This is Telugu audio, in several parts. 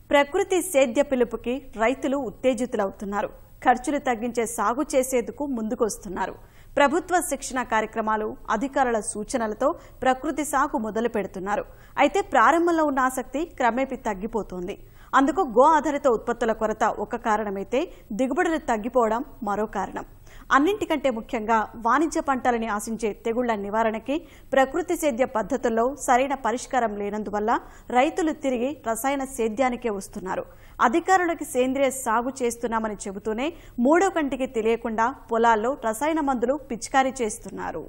ప్రకృతి సేద్య పిలుపుకి రైతులు ఉత్తేజితులవుతున్నారు ఖర్చులు తగ్గించే సాగు చేసేందుకు ముందుకొస్తున్నారు ప్రభుత్వ శిక్షణ కార్యక్రమాలు అధికారుల సూచనలతో ప్రకృతి సాగు మొదలు పెడుతున్నారు అయితే ప్రారంభంలో ఉన్న ఆసక్తి క్రమేపీ తగ్గిపోతోంది అందుకు గో ఆధారిత ఉత్పత్తుల కొరత ఒక కారణమైతే దిగుబడులు తగ్గిపోవడం మరో కారణం అన్నింటికంటే ముఖ్యంగా వాణిజ్య పంటలని ఆశించే తెగుళ్ల నివారణకి ప్రకృతి సేద్య పద్ధతుల్లో సరైన పరిష్కారం లేనందువల్ల రైతులు తిరిగి రసాయన సేద్యానికే వస్తున్నారు అధికారులకి సేంద్రియ సాగు చేస్తున్నామని చెబుతూనే మూడో కంటికి తెలియకుండా పొలాల్లో రసాయన మందులు పిచికారీ చేస్తున్నారు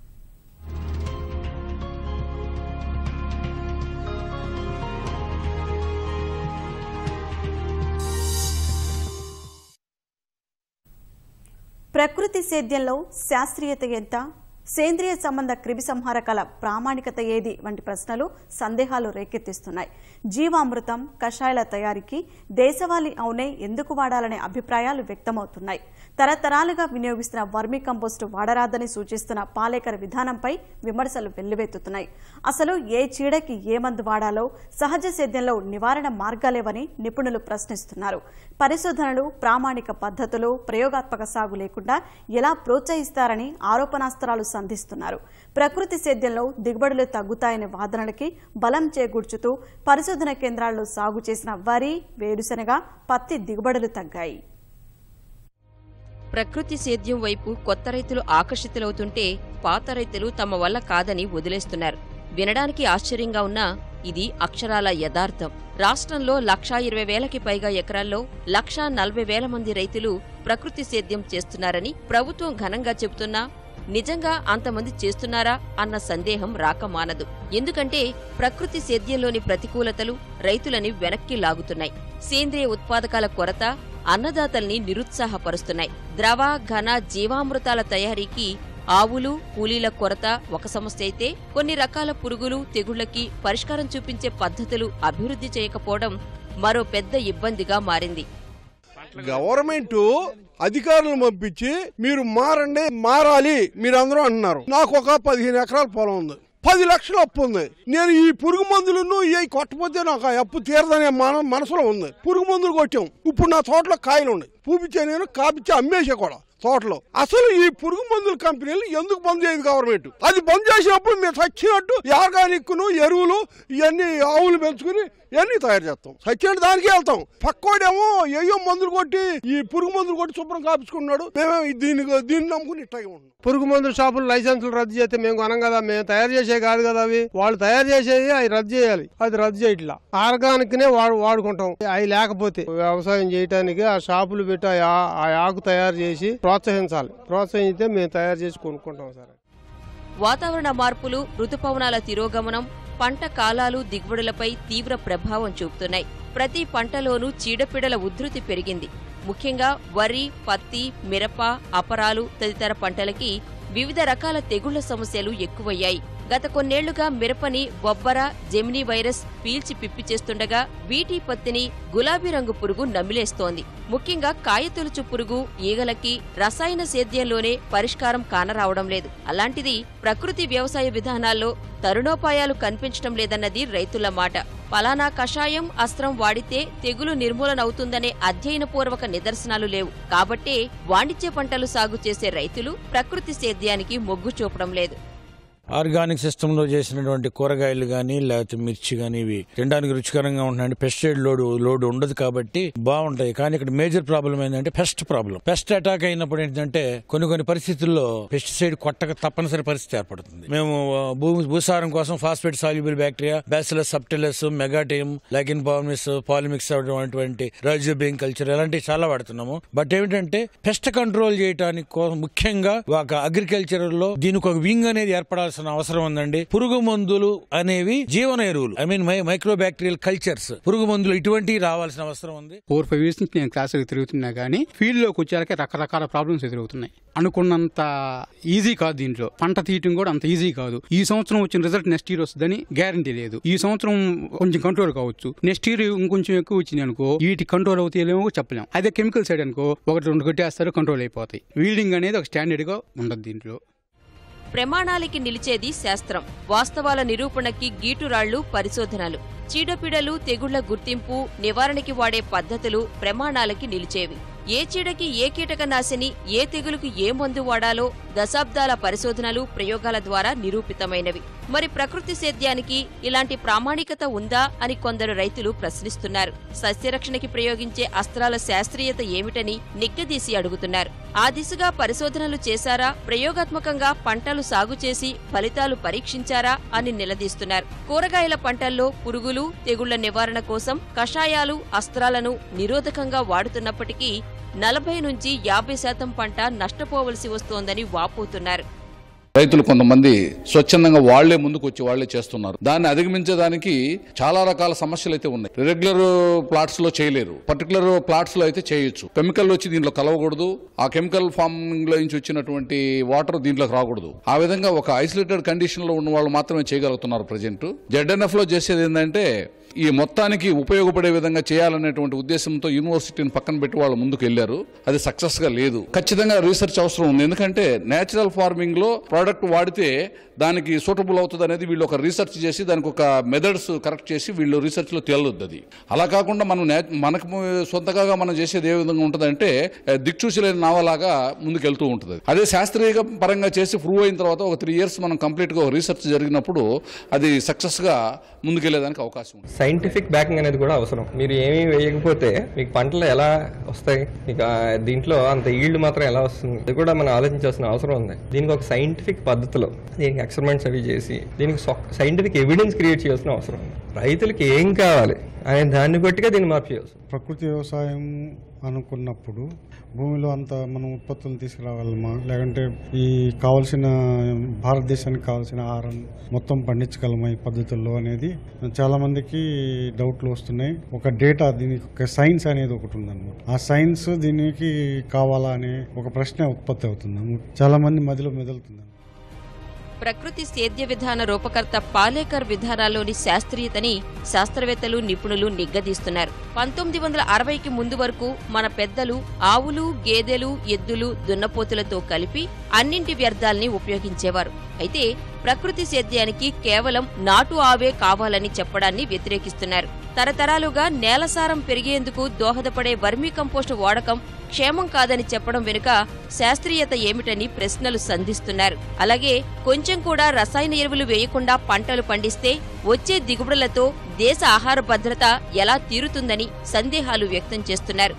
ప్రకృతి సేద్యంలో శాస్త్రీయత ఎంత సేంద్రియ సంబంధ క్రిమి సంహారకాల ప్రామాణికత ఏది వంటి ప్రశ్నలు సందేహాలు రేకెత్తిస్తున్నాయి జీవామృతం కషాయాల తయారీకి దేశవాళీ అవునే ఎందుకు వాడాలనే అభిప్రాయాలు వ్యక్తమవుతున్నాయి తరతరాలుగా వినియోగిస్తున్న వర్మీ కంపోస్టు వాడరాదని సూచిస్తున్న పాలేకర్ విధానంపై విమర్శలు వెల్లువెత్తుతున్నాయి అసలు ఏ చీడకి ఏ మందు వాడాలో సహజ సేద్యంలో నివారణ మార్గాలేవని నిపుణులు ప్రశ్నిస్తున్నారు పరిశోధనలు ప్రామాణిక పద్ధతులు ప్రయోగాత్మక సాగు లేకుండా ఎలా ప్రోత్సహిస్తారని ఆరోపణాస్త్రాలు సంధిస్తున్నారు ప్రకృతి సేద్యంలో దిగుబడులు తగ్గుతాయనే వాదనలకి బలం చేకూర్చుతూ పరిశోధన కేంద్రాల్లో సాగు చేసిన వరి వేరుశెనగ పత్తి దిగుబడులు తగ్గాయి ప్రకృతి సేద్యం వైపు కొత్త రైతులు ఆకర్షితులవుతుంటే పాత రైతులు తమ వల్ల కాదని వదిలేస్తున్నారు వినడానికి ఆశ్చర్యంగా ఉన్నా ఇది అక్షరాల యథార్థం రాష్ట్రంలో లక్షా ఇరవై వేలకి పైగా ఎకరాల్లో లక్షా నలభై వేల మంది రైతులు ప్రకృతి సేద్యం చేస్తున్నారని ప్రభుత్వం ఘనంగా చెబుతున్నా నిజంగా అంతమంది చేస్తున్నారా అన్న సందేహం రాక మానదు ఎందుకంటే ప్రకృతి సేద్యంలోని ప్రతికూలతలు రైతులని వెనక్కి లాగుతున్నాయి సేంద్రియ ఉత్పాదకాల కొరత అన్నదాతల్ని నిరుత్సాహపరుస్తున్నాయి ద్రవ ఘన జీవామృతాల తయారీకి ఆవులు కూలీల కొరత ఒక సమస్య అయితే కొన్ని రకాల పురుగులు తెగుళ్లకి పరిష్కారం చూపించే పద్ధతులు అభివృద్ధి చేయకపోవడం మరో పెద్ద ఇబ్బందిగా మారింది గవర్నమెంట్ అధికారులను పంపించి మీరు మారండి మారాలి మీరు అందరూ అంటున్నారు నాకు ఒక పదిహేను ఎకరాల పొలం ఉంది పది లక్షల అప్పు ఉంది నేను ఈ పురుగు మందులను ఏ కొట్టపోతే నాకు ఆ అప్పు తీరదనే మన మనసులో ఉంది పురుగు మందులు కొట్టాం ఇప్పుడు నా తోటలో కాయలు ఉన్నాయి పూపించే నేను కాపిచ్చి అమ్మేసే కూడా తోటలో అసలు ఈ పురుగు మందుల కంపెనీలు ఎందుకు బంద్ చేయదు గవర్నమెంట్ అది బంద్ చేసినప్పుడు మేము సచ్చినట్టు ఆర్గానిక్ను ఎరువులు ఇవన్నీ ఆవులు పెంచుకుని ఇవన్నీ తయారు చేస్తాం సచ్చిన దానికే వెళ్తాం పక్కోడేమో ఏయో మందులు కొట్టి ఈ పురుగు మందులు కొట్టి శుభ్రం కాపించుకున్నాడు మేమే దీన్ని దీన్ని నమ్ముకుని ఇట్టాగే ఉంటున్నాం పురుగు మందుల షాపులు లైసెన్సులు రద్దు చేస్తే మేము కొనం కదా మేము తయారు చేసే కాదు కదా అవి వాళ్ళు తయారు చేసేవి అవి రద్దు చేయాలి అది రద్దు చేయట్లా ఆర్గానిక్ నే వాడు వాడుకుంటాం అవి లేకపోతే వ్యవసాయం చేయడానికి ఆ షాపులు పెట్టి ఆ ఆ- ఆ ఆకు తయారు చేసి ప్రోత్సహించాలి ప్రోత్సహిస్తే మేము తయారు చేసి కొనుక్కుంటాం సార్ వాతావరణ మార్పులు రుతుపవనాల తిరోగమనం పంట కాలాలు దిగుబడులపై తీవ్ర ప్రభావం చూపుతున్నాయి ప్రతి పంటలోనూ చీడపీడల ఉధృతి పెరిగింది ముఖ్యంగా వరి పత్తి మిరప అపరాలు తదితర పంటలకి వివిధ రకాల తెగుళ్ల సమస్యలు ఎక్కువయ్యాయి గత కొన్నేళ్లుగా మిరపని బొబ్బర జెమినీ వైరస్ పీల్చి పిప్పి చేస్తుండగా వీటి పత్తిని గులాబీ రంగు పురుగు నమిలేస్తోంది ముఖ్యంగా కాయతొలుచు పురుగు ఈగలకి రసాయన సేద్యంలోనే పరిష్కారం కానరావడం లేదు అలాంటిది ప్రకృతి వ్యవసాయ విధానాల్లో తరుణోపాయాలు కనిపించడం లేదన్నది రైతుల మాట పలానా కషాయం అస్త్రం వాడితే తెగులు నిర్మూలనవుతుందనే అధ్యయనపూర్వక నిదర్శనాలు లేవు కాబట్టే వాణిజ్య పంటలు సాగు చేసే రైతులు ప్రకృతి సేద్యానికి మొగ్గు చూపడం లేదు ఆర్గానిక్ సిస్టమ్ లో చేసినటువంటి కూరగాయలు గానీ లేకపోతే మిర్చి గానీ ఇవి తినడానికి రుచికరంగా ఉంటాయి పెస్టిసైడ్ లోడ్ లోడ్ ఉండదు కాబట్టి బాగుంటాయి కానీ ఇక్కడ మేజర్ ప్రాబ్లం ఏంటంటే పెస్ట్ ప్రాబ్లం పెస్ట్ అటాక్ అయినప్పుడు ఏంటంటే కొన్ని కొన్ని పరిస్థితుల్లో పెస్టిసైడ్ కొట్టక తప్పనిసరి పరిస్థితి ఏర్పడుతుంది మేము ఆ, భూమి భూసారం కోసం phosphate soluble bacteria bacillus subtilis megaterium లాగిన్ పామిస్ పాలిమిక్స్ అటువంటి రైజోబియం కల్చర్ ఇలాంటివి చాలా వాడుతున్నాము బట్ ఏమిటంటే పెస్ట్ కంట్రోల్ చేయడానికి కోసం ముఖ్యంగా ఒక అగ్రికల్చర్ లో దీనికి ఒక వింగ్ అనేది ఏర్పడాల్సిన అవసరం ఉందండి పురుగు మందులు అనేవి జీవన ఎరువులు I mean micro bacterial cultures పురుగు మందులు ఇటువంటివి రావాల్సిన అవసరం ఉంది ఫోర్ ఫైవ్ ఇయర్స్ నుంచి నేను క్లాసులకు తిరుగుతున్నా కానీ ఫీల్డ్ లోకి వచ్చాక రకరకాల ప్రాబ్లమ్స్ ఎదురవుతున్నాయి అనుకున్నంత ఈజీ కాదు దీంట్లో పంట తీయటం కూడా అంత ఈజీ కాదు ఈ సంవత్సరం వచ్చిన రిజల్ట్ నెక్స్ట్ ఇయర్ వస్తుందని గ్యారంటీ లేదు ఈ సంవత్సరం కొంచెం కంట్రోల్ కావచ్చు నెక్స్ట్ ఇయర్ ఇంకొంచెం ఎక్కువ వచ్చింది అనుకో వీటి కంట్రోల్ అవుతాయేమో చెప్పలేం అదే కెమికల్ సైడ్ అనుకో ఒకటి రెండు కొట్టేస్తారు కంట్రోల్ అయిపోతాయి వీల్డింగ్ అనేది ఒక స్టాండర్డ్ గా ఉండదు దీంట్లో ప్రమాణాలకి నిలిచేది శాస్త్రం వాస్తవాల నిరూపణకి గీటురాళ్లు పరిశోధనలు చీడపీడలు తెగుళ్ల గుర్తింపు నివారణకి వాడే పద్ధతులు ప్రమాణాలకి నిలిచేవి ఏ చీడకి ఏ కీటకనాశిని ఏ తెగులుకి ఏ మందు వాడాలో దశాబ్దాల పరిశోధనలు ప్రయోగాల ద్వారా నిరూపితమైనవి మరి ప్రకృతి సేద్యానికి ఇలాంటి ప్రామాణికత ఉందా అని కొందరు రైతులు ప్రశ్నిస్తున్నారు సస్యరక్షణకి ప్రయోగించే అస్త్రాల శాస్త్రీయత ఏమిటని నిగ్గదీసి అడుగుతున్నారు ఆ దిశగా పరిశోధనలు చేశారా ప్రయోగాత్మకంగా పంటలు సాగు చేసి ఫలితాలు పరీక్షించారా అని నిలదీస్తున్నారు కూరగాయల పంటల్లో పురుగులు తెగుళ్ల నివారణ కోసం కషాయాలు అస్త్రాలను నిరోధకంగా వాడుతున్నప్పటికీ నలభై నుంచి యాభై శాతం పంట నష్టపోవలసి వస్తోందని వాపోతున్నారు రైతులు కొంతమంది స్వచ్ఛందంగా వాళ్లే ముందుకు వచ్చి వాళ్లే చేస్తున్నారు దాన్ని అధిగమించడానికి చాలా రకాల సమస్యలు అయితే ఉన్నాయి రెగ్యులర్ ప్లాట్స్ లో చేయలేరు పర్టికులర్ ప్లాట్స్ లో అయితే చేయొచ్చు కెమికల్ వచ్చి దీంట్లో కలవకూడదు ఆ కెమికల్ ఫార్మింగ్ లో నుంచి వచ్చినటువంటి వాటర్ దీంట్లోకి రాకూడదు ఆ విధంగా ఒక ఐసోలేటెడ్ కండిషన్ లో ఉన్న వాళ్ళు మాత్రమే చేయగలుగుతున్నారు ప్రజెంట్ జెడ్ఎన్ఎఫ్ లో చేసేది ఏంటంటే ఈ మొత్తానికి ఉపయోగపడే విధంగా చేయాలనేటువంటి ఉద్దేశంతో యూనివర్సిటీని పక్కన పెట్టి వాళ్ళు ముందుకు వెళ్లారు అది సక్సెస్ గా లేదు ఖచ్చితంగా రీసెర్చ్ అవసరం ఉంది ఎందుకంటే నేచురల్ ఫార్మింగ్ లో ప్రోడక్ట్ వాడితే దానికి సూటబుల్ అవుతుంది అనేది వీళ్ళు ఒక రీసెర్చ్ చేసి దానికి ఒక మెథడ్స్ కరెక్ట్ చేసి వీళ్ళు రీసెర్చ్ లో తేలొద్దు అది అలా కాకుండా మనం నే- మనకు సొంతగా మనం చేసేది ఏ విధంగా ఉంటుందంటే ఏ, దిక్చూసిలేని నావలాగా ముందుకు వెళ్తూ ఉంటుంది అదే శాస్త్రీయ పరంగా చేసి ప్రూవ్ అయిన తర్వాత ఒక త్రీ ఇయర్స్ మనం కంప్లీట్ గా రీసెర్చ్ జరిగినప్పుడు అది సక్సెస్ గా ముందుకెళ్లేదానికి అవకాశం ఉంది సైంటిఫిక్ బ్యాకింగ్ అనేది కూడా అవసరం మీరు ఏమీ వేయకపోతే మీకు పంటలు ఎలా వస్తాయి మీకు ఆ దీంట్లో అంత ఈల్డ్ మాత్రం ఎలా వస్తుంది అది కూడా మనం ఆలోచించాల్సిన అవసరం ఉంది దీనికి ఒక సైంటిఫిక్ పద్ధతిలో దీనికి ఎక్స్పెరిమెంట్స్ అవి చేసి దీనికి సైంటిఫిక్ ఎవిడెన్స్ క్రియేట్ చేయాల్సిన అవసరం ఉంది రైతులకి ఏం కావాలి అనే దాన్ని బట్టిగా దీన్ని మార్పు చేయాల్సి ఉంది. ప్రకృతి వ్యవసాయం అనుకున్నప్పుడు భూమిలో అంత మనం ఉత్పత్తులను తీసుకురాగలమా లేకంటే ఈ కావలసిన భారతదేశానికి కావాల్సిన ఆహారం మొత్తం పండించగలమా ఈ పద్ధతుల్లో అనేది చాలా మందికి డౌట్లు వస్తున్నాయి ఒక డేటా దీనికి ఒక సైన్స్ అనేది ఒకటి ఉందన్నమాట ఆ సైన్స్ దీనికి కావాలా అనే ఒక ప్రశ్న ఉత్పత్తి అవుతుంది చాలా మంది మదిలో మెదులుతుంది ప్రకృతి సేద్య విధాన రూపకర్త పాలేకర్ విధానాల్లోని శాస్త్రీయతని శాస్త్రవేత్తలు నిపుణులు నిగ్గదీస్తున్నారు పంతొమ్మిది వందల అరవైకి ముందు వరకు మన పెద్దలు ఆవులు గేదెలు ఎద్దులు దున్నపోతులతో కలిపి అన్నింటి వ్యర్థాల్ని ఉపయోగించేవారు అయితే ప్రకృతి సేద్యానికి కేవలం నాటు ఆవే కావాలని చెప్పడాన్ని వ్యతిరేకిస్తున్నారు తరతరాలుగా నేలసారం పెరిగేందుకు దోహదపడే వర్మీ కంపోస్టు వాడకం క్షేమం కాదని చెప్పడం వెనుక శాస్త్రీయత ఏమిటని ప్రశ్నలు సంధిస్తున్నారు అలాగే కొంచెం కూడా రసాయన ఎరువులు వేయకుండా పంటలు పండిస్తే వచ్చే దిగుబడులతో దేశ ఆహార భద్రత ఎలా తీరుతుందని సందేహాలు వ్యక్తం చేస్తున్నారు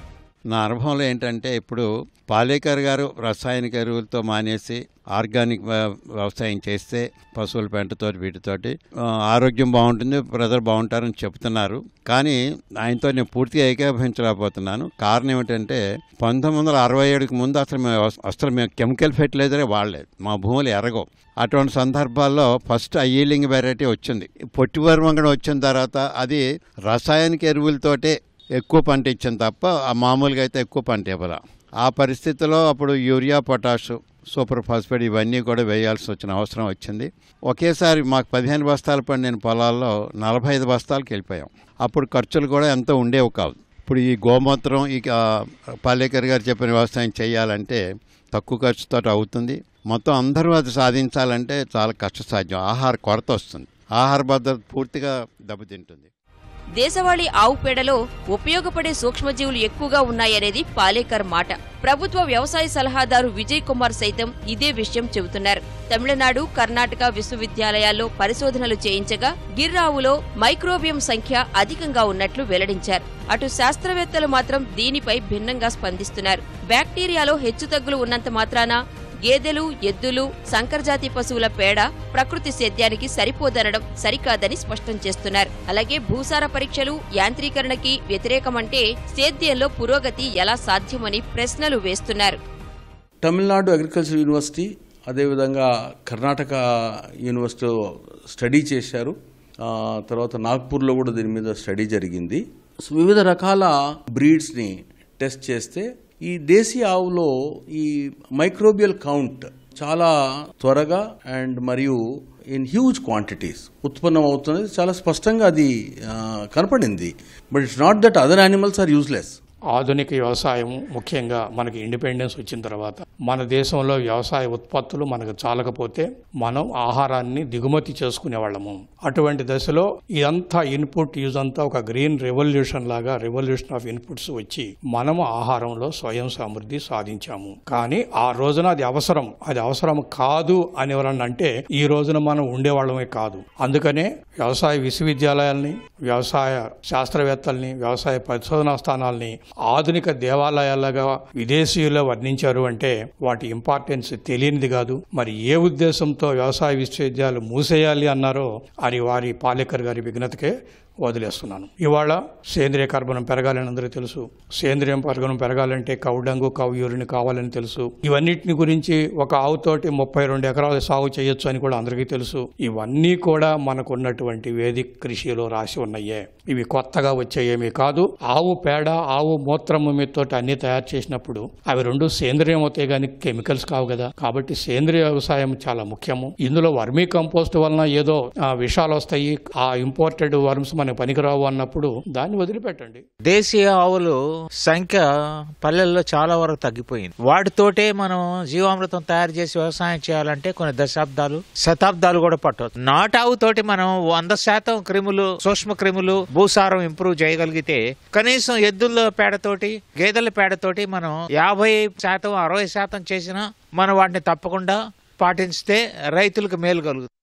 నా అనుభవంలో ఏంటంటే ఇప్పుడు పాలేకర్ గారు రసాయనిక ఎరువులతో మానేసి ఆర్గానిక్ వ్య- వ్యవసాయం చేస్తే పశువుల పెంటతో వీటితోటి ఆ, ఆరోగ్యం బాగుంటుంది ప్రజలు బాగుంటారని చెప్తున్నారు కానీ ఆయనతో నేను పూర్తిగా ఏకీభవించలేకపోతున్నాను కారణం ఏమిటంటే పంతొమ్మిది వందల అరవై ఏడుకి ముందు అసలు మేము అస- అసలు మేము కెమికల్ ఫెర్టిలైజరే వాడలేదు మా భూములు ఎరగవు అటువంటి సందర్భాల్లో ఫస్ట్ అయ్యలింగ్ వెరైటీ వచ్చింది పొట్టి వర్మంగడం వచ్చిన తర్వాత అది రసాయనిక ఎరువులతోటే ఎక్కువ పంట ఇచ్చింది తప్ప ఆ మామూలుగా అయితే ఎక్కువ పంట ఇవ్వాల ఆ పరిస్థితిలో అప్పుడు యూరియా పొటాష్ సూపర్ ఫాస్ఫేట్ ఇవన్నీ కూడా వేయాల్సి వచ్చిన అవసరం వచ్చింది ఒకేసారి మాకు పదిహేను బస్తాలు పండిన పొలాల్లో నలభై ఐదు బస్తాలకు వెళ్ళిపోయాం అప్పుడు ఖర్చులు కూడా ఎంతో ఉండేవి కావు ఇప్పుడు ఈ గోమూత్రం ఈ ఆ, పాలేకర్ గారు చెప్పిన వ్యవసాయం చేయాలంటే తక్కువ ఖర్చుతో అవుతుంది మొత్తం అందరూ అది సాధించాలంటే చాలా కష్టసాధ్యం ఆహార కొరత వస్తుంది ఆహార భద్రత పూర్తిగా దెబ్బతింటుంది దేశవాళీ ఆవు పేడలో ఉపయోగపడే సూక్ష్మజీవులు ఎక్కువగా ఉన్నాయనేది పాలేకర్ మాట ప్రభుత్వ వ్యవసాయ సలహాదారు విజయ్ కుమార్ సైతం ఇదే విషయం చెబుతున్నారు తమిళనాడు కర్ణాటక విశ్వవిద్యాలయాల్లో పరిశోధనలు చేయించగా గిర్రావులో మైక్రోబియం సంఖ్య అధికంగా ఉన్నట్లు వెల్లడించారు అటు శాస్త్రవేత్తలు మాత్రం దీనిపై భిన్నంగా స్పందిస్తున్నారు బ్యాక్టీరియాలో హెచ్చుతగ్గులు ఉన్నంత మాత్రాన గేదెలు ఎద్దులు సంకరజాతి పశువుల పేడ ప్రకృతి సేద్యానికి సరిపోదనడం సరికాదని స్పష్టం చేస్తున్నారు అలాగే భూసార పరీక్షలు యాంత్రీకరణకి వ్యతిరేకమంటే సేద్యంలో పురోగతి ఎలా సాధ్యమని ప్రశ్నలు వేస్తున్నారు తమిళనాడు అగ్రికల్చర్ యూనివర్సిటీ అదేవిధంగా కర్ణాటక యూనివర్సిటీలో స్టడీ చేశారు ఆ, తర్వాత నాగ్పూర్లో కూడా దీని మీద స్టడీ జరిగింది సో వివిధ రకాల బ్రీడ్స్ని టెస్ట్ చేస్తే ఈ దేశీ ఆవులో ఈ మైక్రోబియల్ కౌంట్ చాలా త్వరగా అండ్ మరియు ఇన్ హ్యూజ్ క్వాంటిటీస్ ఉత్పన్నం అవుతున్నది చాలా స్పష్టంగా అది ఆ, కనపడింది but it's not that other animals are useless ఆధునిక వ్యవసాయం ముఖ్యంగా మనకి ఇండిపెండెన్స్ వచ్చిన తర్వాత మన దేశంలో వ్యవసాయ ఉత్పత్తులు మనకు చాలకపోతే మనం ఆహారాన్ని దిగుమతి చేసుకునే వాళ్ళము అటువంటి దశలో ఇదంతా ఇన్పుట్ యూజ్ అంతా ఒక గ్రీన్ రెవల్యూషన్ లాగా రెవల్యూషన్ ఆఫ్ ఇన్పుట్స్ వచ్చి మనము ఆహారంలో స్వయం సమృద్ధి సాధించాము కానీ ఆ రోజున అది అవసరం అది అవసరం కాదు అని ఎవరన్నా అంటే ఈ రోజున మనం ఉండేవాళ్ళమే కాదు అందుకనే వ్యవసాయ విశ్వవిద్యాలయాల్ని వ్యవసాయ శాస్త్రవేత్తల్ని వ్యవసాయ పరిశోధనా స్థానాల్ని ఆధునిక దేవాలయాలుగా విదేశీయులు వర్ణించారు అంటే వాటి ఇంపార్టెన్స్ తెలియనిది కాదు మరి ఏ ఉద్దేశంతో వ్యవసాయ విశ్వవిద్యాలయాలు మూసేయాలి అన్నారో అది వారి పాలేకర్ గారి విఘ్నతకే వదిలేస్తున్నాను ఇవాళ సేంద్రియ కర్బనం పెరగాలని అందరికీ తెలుసు సేంద్రియ కర్బనం పెరగాలంటే కౌడంగు కౌ యూరిన్ కావాలని తెలుసు ఇవన్నిటిని గురించి ఒక ఆవుతోటి ముప్పై రెండు ఎకరాలు సాగు చేయొచ్చు అని కూడా అందరికీ తెలుసు ఇవన్నీ కూడా మనకున్నటువంటి వేదిక కృషిలో రాసి ఉన్నాయే ఇవి కొత్తగా వచ్చేయేమీ కాదు ఆవు పేడ ఆవు మూత్రము మీతో అన్ని తయారు చేసినప్పుడు అవి రెండు సేంద్రియం అవుతాయి కానీ కెమికల్స్ కావు కదా కాబట్టి సేంద్రియ వ్యవసాయం చాలా ముఖ్యము ఇందులో వర్మీ కంపోస్ట్ వలన ఏదో ఆ, విషాలు వస్తాయి ఆ ఇంపోర్టెడ్ వర్మ్స్ మనకి పనికిరావు అన్నప్పుడు దాన్ని వదిలిపెట్టండి దేశీయ ఆవులు సంఖ్య పల్లెల్లో చాలా వరకు తగ్గిపోయింది వాటితోటే మనం జీవామృతం తయారు చేసి వ్యవసాయం చేయాలంటే కొన్ని దశాబ్దాలు శతాబ్దాలు కూడా పట్టవచ్చు నాటావు తోటి మనం వంద శాతం క్రిములు సూక్ష్మ క్రిములు భూసారం ఇంప్రూవ్ చేయగలిగితే కనీసం ఎద్దుల పేడతోటి గేదెల పేడతోటి మనం యాభై శాతం అరవై శాతం చేసినా మనం వాటిని తప్పకుండా పాటిస్తే రైతులకు మేలు కలుగుతుంది